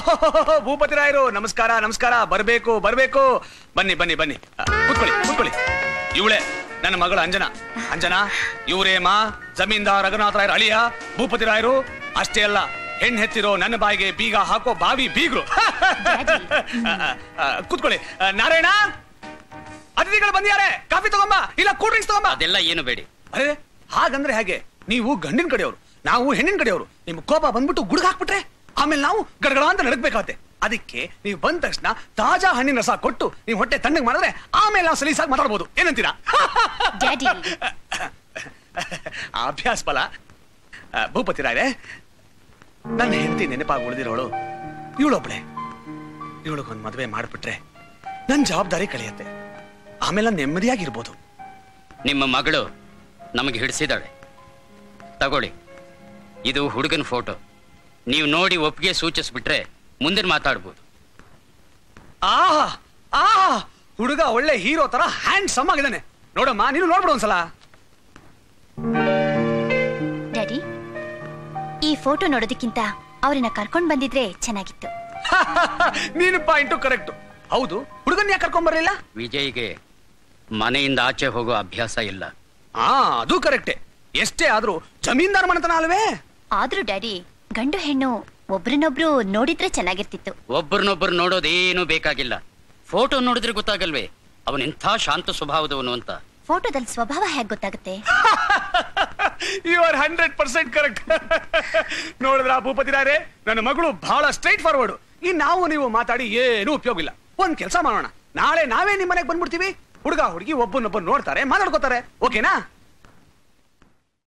ಭೂಪತಿ ರಾಯರು ನಮಸ್ಕಾರ ನಮಸ್ಕಾರ ಬರ್ಬೇಕು ಬರ್ಬೇಕು ಬನ್ನಿ ಬನ್ನಿ ಬನ್ನಿ ಆ, ಕೂತ್ಕೊಳ್ಳಿ ಕೂತ್ಕೊಳ್ಳಿ ಇವಳೆ ನನ್ನ ಮಗಳು ಅಂಜನಾ ಅಂಜನಾ ಇವರೇ ಮಾ ಜಮೀನ್ದಾರ್ ರಘುನಾಥ ರಾಯರ ಅಳಿಯ ಭೂಪತಿ ರಾಯರು ಅಷ್ಟೇ ಅಲ್ಲ ಹೆಣ್ಣು ಹೆತ್ತಿರೋ ನನ್ನ ಬಾಯಿಗೆ ಬೀಗ ಹಾಕೋ ಬಾವಿ ಬೀಗ್ರು ಆ, ಆ, ಕೂತ್ಕೊಳ್ಳಿ ಆ, ನಾರಾಯಣ ಅತಿಥಿಗಳು ಬಂದಿದ್ದಾರೆ ಕಾಫಿ ತಗೊಂಬ ಇಲ್ಲ ಕೂಲ್ ಡ್ರಿಂಕ್ಸ್ ತಗೊಂಬ ಅದೆಲ್ಲ ಏನು ಬೇಡಿ ಅರೆ ಹಾಗಂದ್ರೆ ಹೇಗೆ ನೀವು ಗಂಡಿನ ಕಡೆಯವರು ನಾವು ಹೆಣ್ಣಿನ ಕಡೆಯವರು ನಿಮ್ ಕೋಪ ಬಂದ್ಬಿಟ್ಟು ಗುಡುಗ ಹಾಕ್ಬಿಟ್ರೆ ಆಮೇಲೆ ನಾವು ಗಡಗಡ ಅಂತ ನಡಕ್ಬೇಕಾಗತ್ತೆ ಅದಕ್ಕೆ ನೀವು ಬಂದ ತಕ್ಷಣ ತಾಜಾ ಹಣ್ಣಿನ ರಸ ಕೊಟ್ಟು ನೀವು ಹೊಟ್ಟೆ ತಣ್ಣಗೆ ಮಾಡಿದ್ರೆ ಆಮೇಲೆ ನಾವು ಸಲೀಸಾಗಿ ಮಾತಾಡ್ಬೋದು ಏನಂತೀರಾ ಡ್ಯಾಡಿ ಆ ಅಭ್ಯಾಸ ಫಲ ಆ, ಭೂಪತಿ ರಾಯರೇ ನನ್ನ ಹೆಂಡತಿ ನೆನಪಾಗಿ ಉಳಿದಿರೋಳು ಇವಳೊಬ್ಳೆ ಇವಳಿಗೊಂದು ಮದುವೆ ಮಾಡ್ಬಿಟ್ರೆ ನನ್ನ ಜವಾಬ್ದಾರಿ ಕಳೆಯುತ್ತೆ ಆಮೇಲೆ ನಾನ್ ನೆಮ್ಮದಿಯಾಗಿರ್ಬೋದು ನಿಮ್ಮ ಮಗಳು ನಮಗೆ ಹಿಡಿಸಿದಾಳೆ ತಗೊಳ್ಳಿ ಇದು ಹುಡುಗನ ಫೋಟೋ ನೀವು ನೋಡಿ ಒಪ್ಪಿಗೆ ಸೂಚಿಸ್ಬಿಟ್ರೆ ಮುಂದಿನ ಮಾತಾಡ್ಬೋದು ಆಹಾ ಆಹಾ ಹುಡುಗ ಒಳ್ಳೆ ಹೀರೋ ತರ ಹ್ಯಾಂಡ್ ಸಮ್ ಆಗಿದ್ದಾನೆ ನೋಡಮ್ಮ ನೀನು ನೋಡ್ಬಿಡು ಒಂದ್ಸಲ ಡ್ಯಾಡಿ ಈ ಫೋಟೋ ನೋಡೋದಕ್ಕಿಂತ ಅವ್ರನ್ನ ಕರ್ಕೊಂಡ್ ಬಂದಿದ್ರೆ ಚೆನ್ನಾಗಿತ್ತು ನೀನು ಪಾಯಿಂಟು ಕರೆಕ್ಟ್ ಹೌದು ಹುಡುಗನ್ ಯಾಕೆ ಕರ್ಕೊಂಡ್ ಬರ್ಲಿಲ್ಲ ವಿಜಯ್ಗೆ ಮನೆಯಿಂದ ಆಚೆ ಹೋಗೋ ಅಭ್ಯಾಸ ಇಲ್ಲ ಆ ಅದು ಕರೆಕ್ಟೆ ಎಷ್ಟೇ ಆದ್ರೂ ಜಮೀನ್ದಾರ್ ಮನೆತನ ಅಲ್ವೇ ಆದ್ರೂ ಡ್ಯಾಡಿ ಗಂಡು ಹೆಣ್ಣು ಒಬ್ರನ್ನೊಬ್ರು ನೋಡಿದ್ರೆ ಚೆನ್ನಾಗಿರ್ತಿತ್ತು ಒಬ್ಬರನ್ನೊಬ್ಬರು ನೋಡೋದೇನು ಬೇಕಾಗಿಲ್ಲ ಫೋಟೋ ನೋಡಿದ್ರೆ ಗೊತ್ತಾಗಲ್ವೇ ಅವನೆಂಥ ಶಾಂತ ಸ್ವಭಾವದವನು ಅಂತ ಫೋಟೋದಲ್ಲಿ ಸ್ವಭಾವ ಹೇಗ್ ಗೊತ್ತಾಗುತ್ತೆ you are hundred percent correct ನೋಡಿದ್ರ ಭೂಪತಿ ರಾಯರೇ ನನ್ನ ಮಗಳು ಬಹಳ ಸ್ಟ್ರೈಟ್ ಫಾರ್ವರ್ಡ್ ಈ ನಾವು ನೀವು ಮಾತಾಡಿ ಏನು ಉಪಯೋಗ ಇಲ್ಲ ಒಂದ್ ಕೆಲಸ ಮಾಡೋಣ ನಾಳೆ ನಾವೇ ನಿಮ್ ಮನೆಗೆ ಬಂದ್ಬಿಡ್ತೀವಿ ಹುಡುಗ ಹುಡುಗಿ ಒಬ್ಬನೊಬ್ಬ ನೋಡ್ತಾರೆ ಮಾತಾಡ್ಕೋತಾರೆ ಓಕೆನಾ